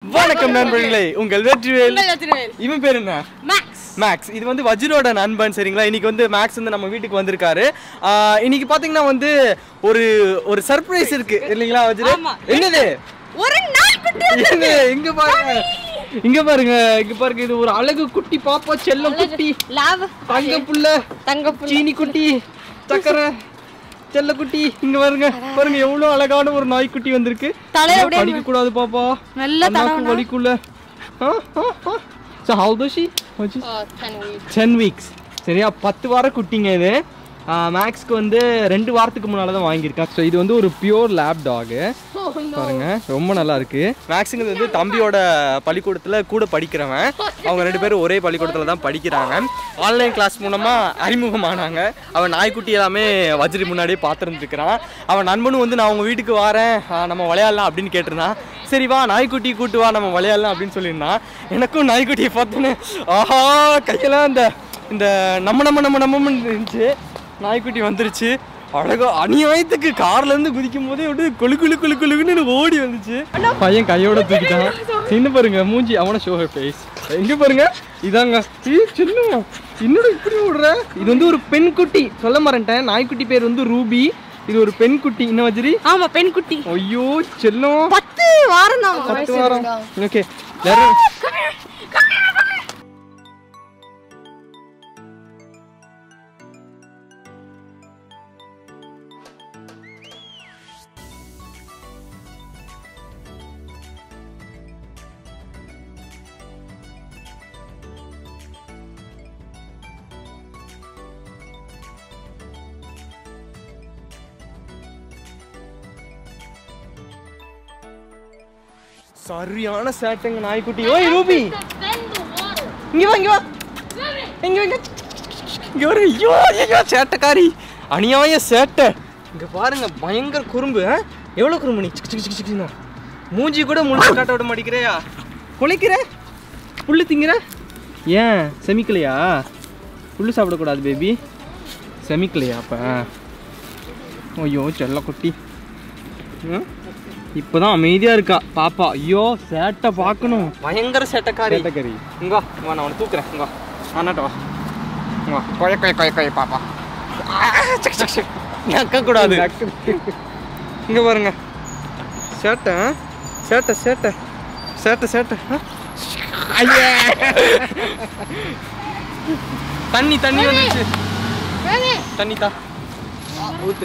வணக்கம் நண்பர்களே உங்கள் வெற்றிவேல் உங்கள் வெற்றிவேல். இவன் பேர் என்ன மேக்ஸ் மேக்ஸ் இது வந்து வஜ்ரோட நண்பன் சரிங்களா இன்னைக்கு வந்து மேக்ஸ் வந்து நம்ம வீட்டுக்கு வந்திருக்காரு ஆஹ் இன்னைக்கு பாத்தீங்கன்னா வந்து ஒரு ஒரு சர்ப்ரைஸ் இருக்கு இல்லைங்களா வஜ்ரு ஆமா. என்னது ஒரு நாய்க்குட்டி என்னது? இங்க பாருங்க இங்க பாருங்க இங்க பாருங்க இது ஒரு அழகு குட்டி பாப்பா செல்லம் குட்டி லாவ் தங்க புள்ள தங்க புள்ள சீனி குட்டி சக்கரை செல்ல குட்டி இங்க பாருங்க பாருங்க எவ்வளவு அழகான ஒரு நாய்க்குட்டி வந்திருக்கு தலையை அப்படியே படிக்க கூடாது பாப்பா நல்லா அண்ணாக்கு வலிக்குள்ள so how to she ten weeks சரியா பத்து வார குட்டிங்க இது மேக்ஸ்க்கு வந்து ரெண்டு வாரத்துக்கு முன்னால தான் வாங்கியிருக்கேன் ஸோ இது வந்து ஒரு பியூர் லேப் டாகு பாருங்க ரொம்ப நல்லா இருக்கு மேக்ஸுங்கிறது வந்து தம்பியோட பள்ளிக்கூடத்தில் கூட படிக்கிறவன் அவங்க ரெண்டு பேரும் ஒரே பள்ளிக்கூடத்தில் தான் படிக்கிறாங்க ஆன்லைன் கிளாஸ் மூலமாக அறிமுகமானாங்க அவன் நாய்க்குட்டி எல்லாமே வஜ்ரி முன்னாடியே பார்த்துருந்துருக்கிறான் அவன் நண்பனும் வந்து நான் உங்கள் வீட்டுக்கு வரேன் ஆ, நம்ம விளையாடலாம் அப்படின்னு கேட்டிருந்தான் சரி வா நாய்க்குட்டி கூட்டு வா நம்ம விளையாடலாம் அப்படின்னு சொல்லியிருந்தான் எனக்கும் நாய்க்குட்டியை பார்த்தோன்னே ஆஹா கையெல்லாம் இந்த இந்த நம்ம நம்ம நம்ம நம்மன்னு இருந்துச்சு நாய்க்குட்டி வந்துருச்சு அழகா அநியாயத்துக்கு கார்ல இருந்து குதிக்கும் போதே விட்டு கொழு குழு குழு குழுன்னு ஓடி வந்துச்சு பையன் கையோட தூக்கிட்டான் சின்ன பாருங்க மூஞ்சி அவன ஷோ ஃபேஸ் எங்க பாருங்க இதாங்க ஏய், சின்ன என்னோட இப்படி விடுற இது வந்து ஒரு பெண் குட்டி சொல்ல மறந்துட்டேன் நாய்க்குட்டி பேர் வந்து ரூபி இது ஒரு பெண் குட்டி என்ன வஜ்ரி ஆமா பெண் குட்டி ஐயோ செல்லம் பத்து வாரம் தான் பத்து வாரம் ஓகே சரியான சேட்டைங்க நாய்க்குட்டி ஓய் ரூபி இங்க வா இங்க வா இங்க வா, இங்க இங்க வர ஐயோ ஐயோ சேட்டைக்காரி அநியாய சேட்டை இங்க பாருங்க பயங்கர குறும்பு ஆ? எவ்வளவு குறும்பு நீ சிக்கு சிக்கு சிக்கு சிக்குன்னா மூஞ்சி கூட முழுக்க காட்ட விட மாட்டேங்கிறையா குலைக்கிற புல்லு திங்கிற ஏன் செமிக்கலையா புல்லு சாப்பிடக்கூடாது பேபி செமிக்கலையா அப்ப ஐயோ செல்ல குட்டி ம்? இப்பதான் அமைதியா இருக்கா பாப்பா ஐயோ சேட்டை பார்க்கணும் பயங்கர சேட்டைக்காரி சேட்டைக்காரி. இங்க வா இங்க வா, நான் உன்னை தூக்குறேன் இங்க வா அண்ணாட்ட வா இங்க வா கொய கொய கொய கொய பாப்பா நக்க கூடாது இங்க பாருங்க சேட்டை ஆ? சேட்டை சேட்டை சேட்டை சேட்டை ஆ? ஐயே தண்ணி தண்ணி வந்துச்சு தண்ணி தா ஊத்து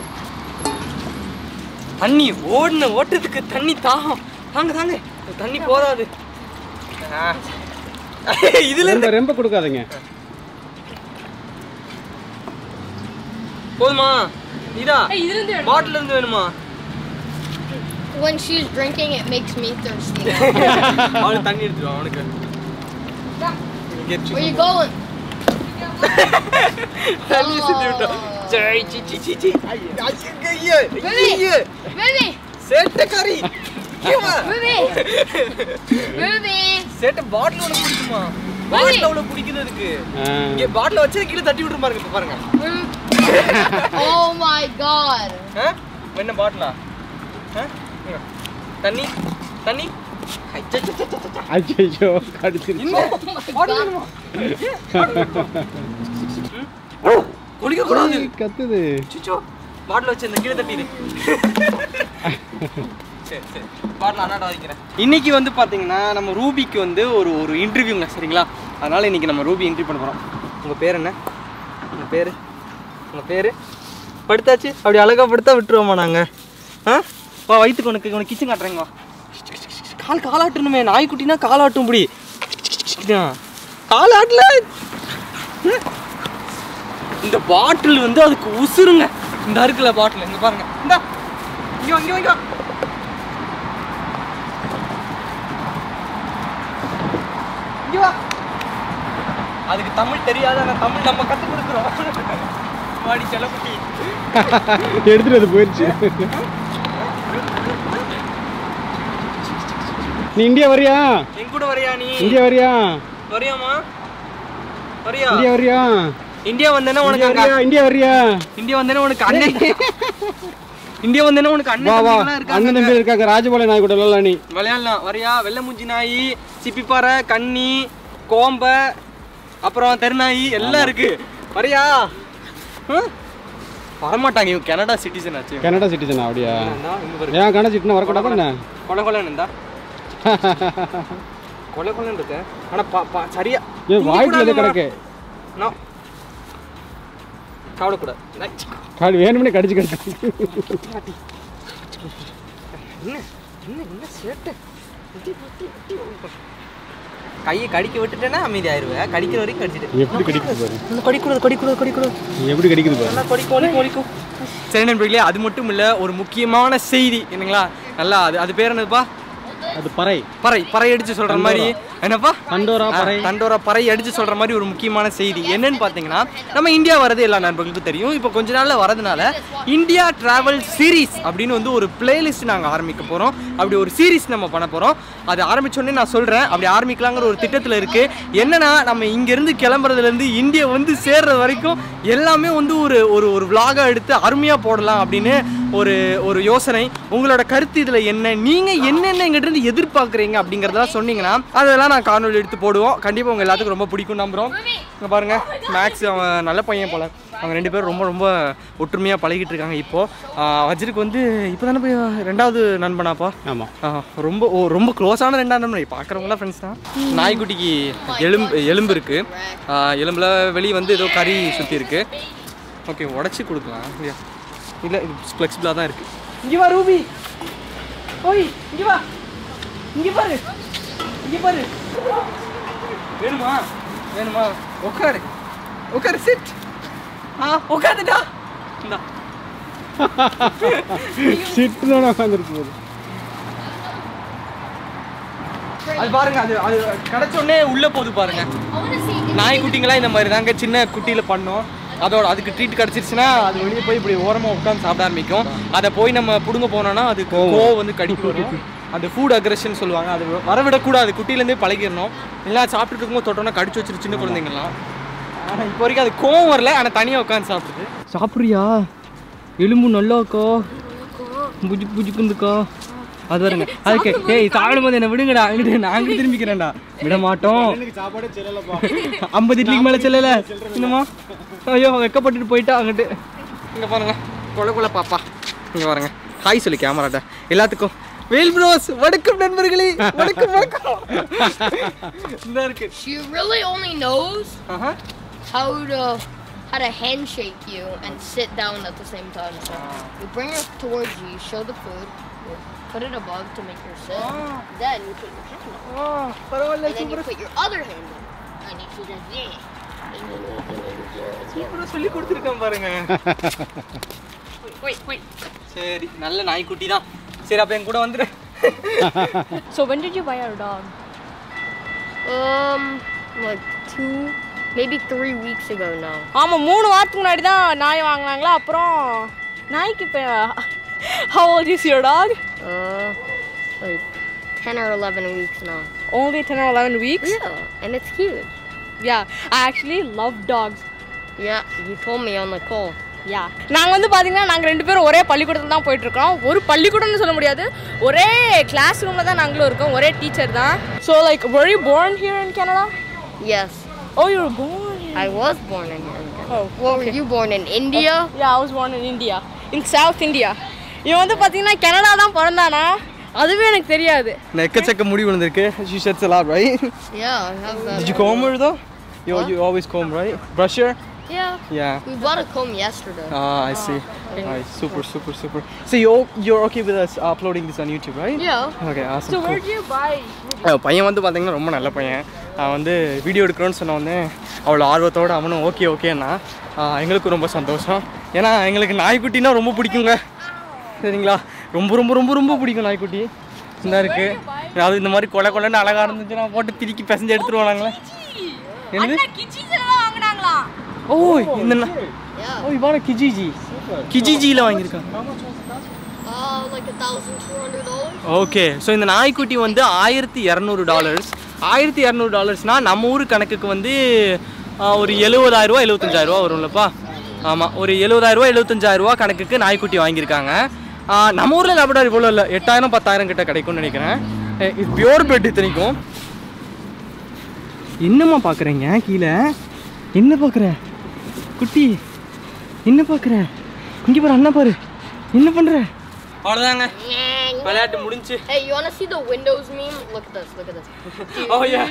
தண்ணி ஓடுன ஓட்டத்துக்கு தண்ணி தாகம் தாங்க தாங்க தண்ணி போதாது ஆ. இதுல ரொம்ப ரொம்ப கொடுக்காதீங்க போதுமா இதா இதுல இருந்து பாட்டில் இருந்து வேணுமா When she's drinking, it makes me thirsty. அவனுக்கு தண்ணி எடுத்துருவா அவனுக்கு இங்க இரு, Where you going? தண்ணி சுத்தி விட்டோம் சை, சி, சி, சி, சி. ஐய, ஐய, ஐய, ஐய. Ruby! சேட்டைக்காரி இங்க வா. Ruby! Ruby! சேட்டை பாட்டில் உனக்கு பிடிக்குமா பாட்டில் அவ்வளவு பிடிக்குது அதுக்கு இங்க பாட்டில் வச்சு கீழே தட்டி விட்டுரு பாருங்க இப்ப பாருங்க Ruby! Oh my god! ஆ? என்ன பாட்டிலா ஆ? இங்க. தண்ணி தண்ணி அச்சச்சச்சச்சச்ச. ஐயோ கடிச்சிருச்சு இந்த பாட்டில் வேணுமா? குளிக்க கூடாது கத்துது சுச்சோ பாட்டில் வச்சு இந்த கீழே தட்டிடு சரி சரி பாட்டில் அண்ணாட்ட வைக்கிறேன் இன்னைக்கு வந்து பாத்தீங்கன்னா நம்ம ரூபிக்கு வந்து ஒரு ஒரு இன்டர்வியூங்க சரிங்களா அதனால இன்னைக்கு நம்ம ரூபி இன்டர்வியூ பண்ண போறோம் உங்க பேர் என்ன உங்க பேரு உங்க பேரு படுத்தாச்சு அப்படி அழகா படுத்தா விட்டுருவோமா நாங்க ஆ வா வயிற்றுக்கு உனக்கு உனக்கு கிச்சன் காட்டுறேங்க வா கால் காலாட்டணுமே நாய்க்குட்டினா காலாட்டும் இப்படி காலாட்டல இந்த பாட்டில் வந்து அதுக்கு உசுருங்க இந்த இருக்குல்ல பாட்டில் இங்க பாருங்க இந்த இங்க வா, இங்க வா, இங்க வா. இங்க வா அதுக்கு தமிழ் தெரியாத ஆனா தமிழ் நம்ம கத்து கொடுக்குறோம் வாடி செல்லக்குட்டி எடுத்துட்டு அது போயிடுச்சு நீ இந்தியா வரியா என் கூட வரியா நீ இந்தியா வரியா வரியாமா வரியா இந்தியா வரியா இந்தியா வந்தேன்னா உனக்கு இந்தியா அங்க வரியா இந்தியா வரியா இந்தியா வந்தேன்னா உனக்கு அண்ணன் இந்தியா வந்தேன்னா உனக்கு வா அண்ணன் வா தம்பிங்கெல்லாம் அண்ணன் இருக்காங்க தம்பி இருக்காங்க ராஜபாளையம் நாய் கூட விளாட்லாம் நீ விளையாடலாம் வரியா வெள்ளை மூஞ்சி நாய் சிப்பிப்பாறை கன்னி கோம்பை அப்புறம் தெருநாய் எல்லாம் இருக்கு வரியா ஆ? வரமாட்டாங்க இவங்க கனடா சிட்டிசன் ஆச்சு கனடா சிட்டிசன் அப்படியா இந்தா, இங்க பாரு. ஏன் கனடா சிட்டினா வரக்கூடாது என்ன கொலை கொலைன்னு இருந்தா கொலை கொலைன்னு இருக்கு ஆனா பா- பா- சரியா ஏன் வாய்க்குள்ள திங்கக்கூடாது கிடக்கு நோ சாப்பிடக்கூடாது காடு வேணும்னே கடிச்சு கடிச்சு என்ன என்ன என்ன சேட்டை கையை கடிக்க விட்டுட்டேன்னா அமைதி ஆயிருவேன் கடிக்கிற வரைக்கும் கடிச்சிட்டு எப்படி கடிக்குது பாரு கடிக்கூடாது கடிக்கூடாது கடிக்கூடாது எப்படி கடிக்குது பாரு நல்லா கொடிக்கும் கொடிக்கும் கொடிக்கும் சரி நண்பர்களே அது மட்டும் இல்லை ஒரு முக்கியமான செய்தி என்னங்களா நல்லா அது அது பேர் என்னதுப்பா அது பறை பறை பறை அடிச்சு சொல்ற மாதிரி என்னப்பா தண்டோரா பறை ஆ, தண்டோரா பறை அடிச்சு சொல்ற மாதிரி ஒரு முக்கியமான செய்தி என்னன்னு பார்த்தீங்கன்னா நம்ம இந்தியா வரது எல்லா நண்பர்களுக்கும் தெரியும் இப்போ கொஞ்ச நாள்ல வரதுனால இந்தியா டிராவல் சீரிஸ் அப்படின்னு வந்து ஒரு பிளேலிஸ்ட் நாங்கள் ஆரம்பிக்க போறோம் அப்படி ஒரு சீரிஸ் நம்ம பண்ண போறோம் அது ஆரம்பிச்சோடனே நான் சொல்றேன் அப்படி ஆரம்பிக்கலாங்கிற ஒரு திட்டத்தில் இருக்கு என்னன்னா நம்ம இங்கிருந்து கிளம்புறதுல இருந்து இந்தியா வந்து சேர்றது வரைக்கும் எல்லாமே வந்து ஒரு ஒரு ஒரு vlog-ஆ எடுத்து அருமையா போடலாம் அப்படின்னு ஒரு ஒரு யோசனை உங்களோட கருத்து இதுல என்ன நீங்க என்னென்ன எங்கிட்ட இருந்து எதிர்பார்க்குறீங்க அப்படிங்கறதெல்லாம் சொன்னீங்கன்னா அதெல்லாம் நான் காணொலி எடுத்து போடுவோம் கண்டிப்பா உங்க எல்லாத்துக்கும் ரொம்ப பிடிக்கும் நம்புறோம் இங்க பாருங்க மேக்ஸ் அவன் நல்ல பையன் போல அவங்க ரெண்டு பேரும் ரொம்ப ரொம்ப ஒற்றுமையா பழகிட்டு இருக்காங்க இப்போ ஆஹ் வஜ்ருக்கு வந்து இப்போ தானே போய் ரெண்டாவது நண்பனாப்பா ஆமாம் ஆ, ரொம்ப ஓ ரொம்ப க்ளோஸான ரெண்டாம் நம்பர் பார்க்குறவங்களாம் ஃப்ரெண்ட்ஸ் தான் நாய்க்குட்டிக்கு எலும்பு எலும்பு இருக்கு ஆ, எலும்புல வெளியே வந்து ஏதோ கறி சுற்றி இருக்கு ஓகே உடச்சி கொடுக்கலாம் இல்லையா இல்லை இது ஃப்ளெக்சிபிளாக தான் இருக்கு இங்கே வா ரூபி ஓய் இங்கே வா இங்கே பாரு இங்கே பாரு வேணுமா வேணுமா உட்காரு உட்காரு சிட் ஆ உட்காந்துட்டா இந்தா சிட்டு தான் உட்காந்துருக்கு போது அது பாருங்க அது அது கிடைச்ச உடனே உள்ள போகுது பாருங்க I want to see. நாய்க்குட்டிங்களாம் இந்த மாதிரி தாங்க சின்ன குட்டியில பண்ணோம் அதோட அதுக்கு ட்ரீட் கிடச்சிருச்சுன்னா அது வெளியே போய் இப்படி ஓரமாக உட்காந்து சாப்பிட ஆரம்பிக்கும் அதை போய் நம்ம பிடுங்க போனோம்னா அது கோவம் வந்து கடிக்கு வரும் அந்த ஃபுட் அக்ரெஷன் சொல்லுவாங்க அது வரவிடக்கூடாது குட்டியிலேருந்தே பழகிடணும் எல்லாம் சாப்பிட்டுட்டு இருக்கும்போது தொட்டோன்னா கடிச்சு வச்சிரு சின்ன குழந்தைங்கலாம் ஆனால் இப்போ வரைக்கும் அது கோவம் வரல ஆனால் தனியாக உட்காந்து சாப்பிடுது சாப்பிட்றியா எலும்பு நல்லாக்கா புஜு புஜுக்குந்துக்கா அது வருங்க அதுக்கு ஏய் சாப்பிடும்போது என்ன விடுங்கடா இங்கிட்டு நாங்கள் திரும்பிக்கிறேன்டா விட மாட்டோம் சாப்பாடே செல்லலப்பா ஐம்பது இட்லிக்கு மேலே செல்லல என்னம்மா ஐயோ வெக்கப்பட்டுட்டு போயிட்டா அங்கிட்டு இங்கே பாருங்க கொலை கொலை பாப்பா இங்கே பாருங்க ஹாய் சொல்லி கேமராட்ட எல்லாத்துக்கும் வேல் ப்ரோஸ் வணக்கம் நண்பர்களே வணக்கம் வணக்கம் இந்த இருக்கு She really only knows Aha how to how to handshake you and sit down at the same time. So you bring her towards you, you show the food, you put it above to make her sit. Then you put your hand on, ஆ, பரவாயில்ல and then you super put your other hand on, and you should just yeah. சூப்பராக சொல்லி கொடுத்துருக்கேன் பாருங்க Wait, wait, wait. சரி நல்ல நாய்க்குட்டி தான் சரி அப்போ என் கூட வந்துடு So when did you buy our dog? Um, like two, maybe three weeks ago now. ஆமாம் மூணு வாரத்துக்கு முன்னாடி தான் நாய் வாங்கினாங்களா அப்புறம் நாய்க்கு இப்போ How old is your dog? Uh, like ten or eleven weeks now. Only 10 or 11 weeks? Yeah, and it's cute. Yeah, I actually love dogs. Yeah, you told me on the call. யா நாங்கள் வந்து பார்த்தீங்கன்னா நாங்கள் ரெண்டு பேரும் ஒரே பள்ளிக்கூடத்தில் தான் போயிட்டுருக்கோம் ஒரு பள்ளிக்கூடம்னு சொல்ல முடியாது ஒரே கிளாஸ் ரூமில் தான் நாங்களும் இருக்கோம் ஒரே டீச்சர் தான் so like were you born here in Canada? Yes, Oh, you were born here. I was born in India. Oh, What were you born in India? Yeah, I was born in India. In South India. இவன் வந்து பார்த்தீங்கன்னா Canada தான் பிறந்தானா அதுவே எனக்கு தெரியாது எக்கச்சக்க முடி விழுந்திருக்கு she sheds a lot right Yeah, I have that. did you comb her though you, you always comb right brush her Yeah, yeah we bought a comb yesterday. Ah, I see. Nice. Super, super, super. So you're you're okay with us uploading this on YouTube, right? Yeah. Okay, awesome. So cool. where did you buy uh பையன் வந்து பார்த்தீங்கன்னா ரொம்ப நல்ல பையன் அவன் வந்து video எடுக்கிறோன்னு சொன்ன உடனே அவ்வளோ ஆர்வத்தோட அவனும் ஓகே ஓகேன்னா எங்களுக்கு ரொம்ப சந்தோஷம் ஏன்னா எங்களுக்கு நாய்க்குட்டினா ரொம்ப பிடிக்குங்க சரிங்களா ரொம்ப ரொம்ப ரொம்ப ரொம்ப பிடிக்கும் நாய்க்குட்டி இந்த இருக்கு அது இந்த மாதிரி கொலை கொலைன்னு அழகாக இருந்துச்சுன்னா போட்டு திருக்கி பிசைஞ்சு எடுத்துருவோம் நாங்களே என்னது கிச்சிஸில் தான் வாங்கினாங்களா ஓ இந்த நா- Yeah. ஓ இவான கிஜிஜி கிஜிஜியில் வாங்கியிருக்காங்க Uh, like a thousand two hundred dollars. Okay so இந்த நாய்க்குட்டி வந்து ஆயிரத்தி இரநூறு டாலர்ஸ் ஆயிரத்தி இரநூறு டாலர்ஸ்னால் நம்ம ஊர் கணக்குக்கு வந்து ஆ, ஒரு எழுபதாயிரரூவா எழுபத்தஞ்சாயிரரூவா வரும்லப்பா ஆமாம் ஒரு எழுபதாயிரரூவா எழுபத்தஞ்சாயிரரூவா கணக்குக்கு நாய்க்குட்டி வாங்கியிருக்காங்க நம்ம ஊரில் லேபடார் இவ்வளோ இல்லை எட்டாயிரம் பத்தாயிரம் கிட்ட கிடைக்கும்னு நினைக்கிறேன் அஹ் இது பியோர் பெட் இத்தனைக்கும் என்னம்மா பார்க்குறீங்க கீழே என்ன பார்க்குற குட்டி என்ன பார்க்குற இங்கே பாரு அண்ணா பாரு என்ன பண்ணுற அவ்வளோதாங்க விளையாட்டு முடிஞ்சு Hey, you wanna see the Windows meme? Look at this. Look at this. ஓ யா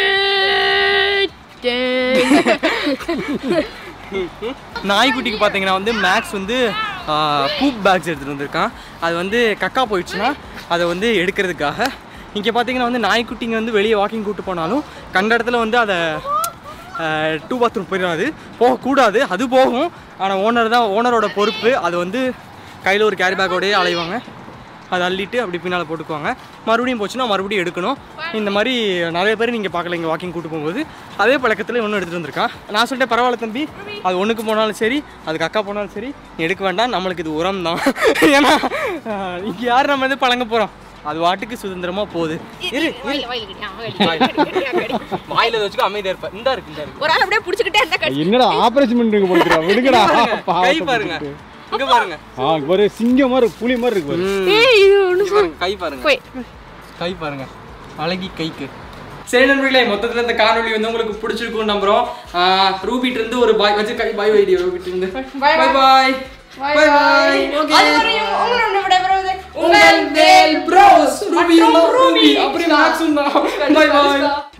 நாய்க்குட்டிக்கு பார்த்தீங்கன்னா வந்து மேக்ஸ் வந்து பூப் பேக்ஸ் எடுத்துகிட்டு வந்திருக்கான் அது வந்து கக்கா போயிடுச்சுன்னா அதை வந்து எடுக்கிறதுக்காக இங்கே பார்த்தீங்கன்னா வந்து நாய்க்குட்டிங்க வந்து வெளியே வாக்கிங் கூட்டு போனாலும் கண்ட இடத்துல வந்து அதை டூ பாத்ரூம் போயிடாது போகக்கூடாது அது போகும் ஆனால் ஓனர் தான் ஓனரோட பொறுப்பு அது வந்து கையில் ஒரு கேரி பேக்கோடயே அலைவாங்க அதை அள்ளிட்டு அப்படி பின்னால் போட்டுக்குவாங்க மறுபடியும் போச்சுன்னா மறுபடியும் எடுக்கணும் இந்த மாதிரி நிறைய பேர் நீங்கள் பார்க்கல இங்கே வாக்கிங் கூட்டு போகும்போது அதே பழக்கத்தில் ஒன்று எடுத்துகிட்டு வந்திருக்கான் நான் சொல்லிட்டேன் பரவாயில்ல தம்பி அது ஒன்றுக்கு போனாலும் சரி அதுக்கு அக்கா போனாலும் சரி நீ எடுக்க வேண்டாம் நம்மளுக்கு இது உரம் தான் ஏன்னா இங்கே யார் நம்ம வந்து பழங்க போகிறோம் அது வாட்டுக்கு சுதந்திரமாக போகுது இரு வாயில வாயில கடி, ஆ, கடி. வாயில் வச்சுக்கோ அமைதியாக இருப்பேன் இந்தா இருக்கு இந்த இருக்கு ஒரு ஆள் அப்படியே பிடிச்சிக்கிட்டே இருந்தா கடி என்னடா ஆபரேஷன் பண்ணிட்டு போடுறா விடுங்கடா கை பாவத்தை பாருங்க போட்டுட்டு. இங்க பாருங்க ஆ இங்க பாரு சிங்கம் மாதிரி புலி மாதிரி இருக்கு பாரு ம். ஏய் இது ஒன்று இங்க பாருங்க, கை பாருங்க போய் கை பாருங்க அழகி கைக்கு சரி நண்பர்களே மொத்தத்தில் இந்த காணொளி வந்து உங்களுக்கு பிடிச்சிருக்கும்னு நம்புறோம் ரூபிட் இருந்து ஒரு பாய் வச்சு கை பாய் வைடியோ ரூபிட் இருந்து Bye, பாய் பாய் பாய் பாய் ஓகே அதுவரையும் உங்களோட விடைபெறுவது உங்கள் வேல் ப்ரோஸ் ரூபி ரூபி அப்படி மேக்ஸ் பாய் பாய்